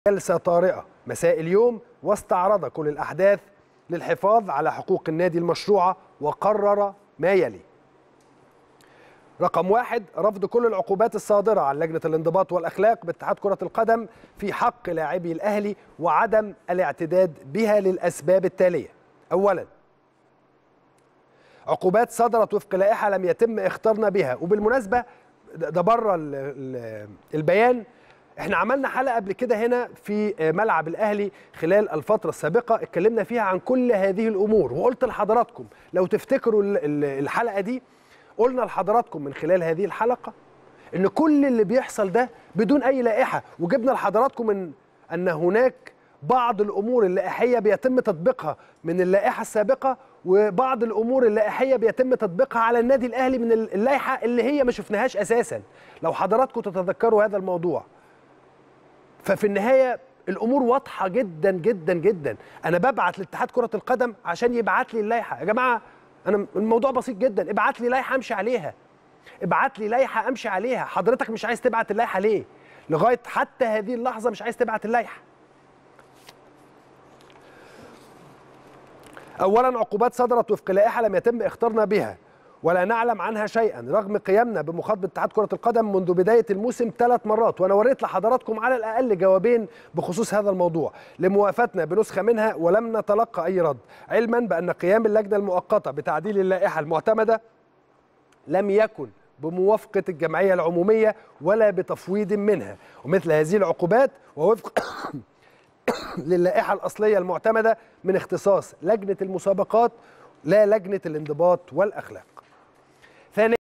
جلسة طارئة مساء اليوم واستعرض كل الأحداث للحفاظ على حقوق النادي المشروعة وقرر ما يلي رقم واحد رفض كل العقوبات الصادرة عن لجنة الانضباط والأخلاق باتحاد كرة القدم في حق لاعبي الأهلي وعدم الاعتداد بها للأسباب التالية أولا عقوبات صدرت وفق لائحة لم يتم اختارنا بها وبالمناسبة ده بره البيان احنا عملنا حلقه قبل كده هنا في ملعب الاهلي خلال الفتره السابقه اتكلمنا فيها عن كل هذه الامور وقلت لحضراتكم لو تفتكروا الحلقه دي قلنا لحضراتكم من خلال هذه الحلقه ان كل اللي بيحصل ده بدون اي لائحه وجبنا لحضراتكم من ان هناك بعض الامور اللائحيه بيتم تطبيقها من اللائحه السابقه وبعض الامور اللائحيه بيتم تطبيقها على النادي الاهلي من اللائحه اللي هي ما شفناهاش اساسا لو حضراتكم تتذكروا هذا الموضوع ففي النهايه الامور واضحه جدا جدا جدا انا ببعت لاتحاد كره القدم عشان يبعت لي اللائحه يا جماعه انا الموضوع بسيط جدا ابعت لي لائحه امشي عليها ابعت لي لائحه امشي عليها حضرتك مش عايز تبعت اللائحه ليه لغايه حتى هذه اللحظه مش عايز تبعت اللائحه اولا عقوبات صدرت وفق لائحه لم يتم اختارنا بها ولا نعلم عنها شيئا رغم قيامنا بمخاطبه اتحاد كره القدم منذ بدايه الموسم ثلاث مرات وانا وريت لحضراتكم على الاقل جوابين بخصوص هذا الموضوع لموافاتنا بنسخه منها ولم نتلقى اي رد علما بان قيام اللجنه المؤقته بتعديل اللائحه المعتمده لم يكن بموافقه الجمعيه العموميه ولا بتفويض منها ومثل هذه العقوبات ووفق للائحه الاصليه المعتمده من اختصاص لجنه المسابقات لا لجنه الانضباط والاخلاق ثانيا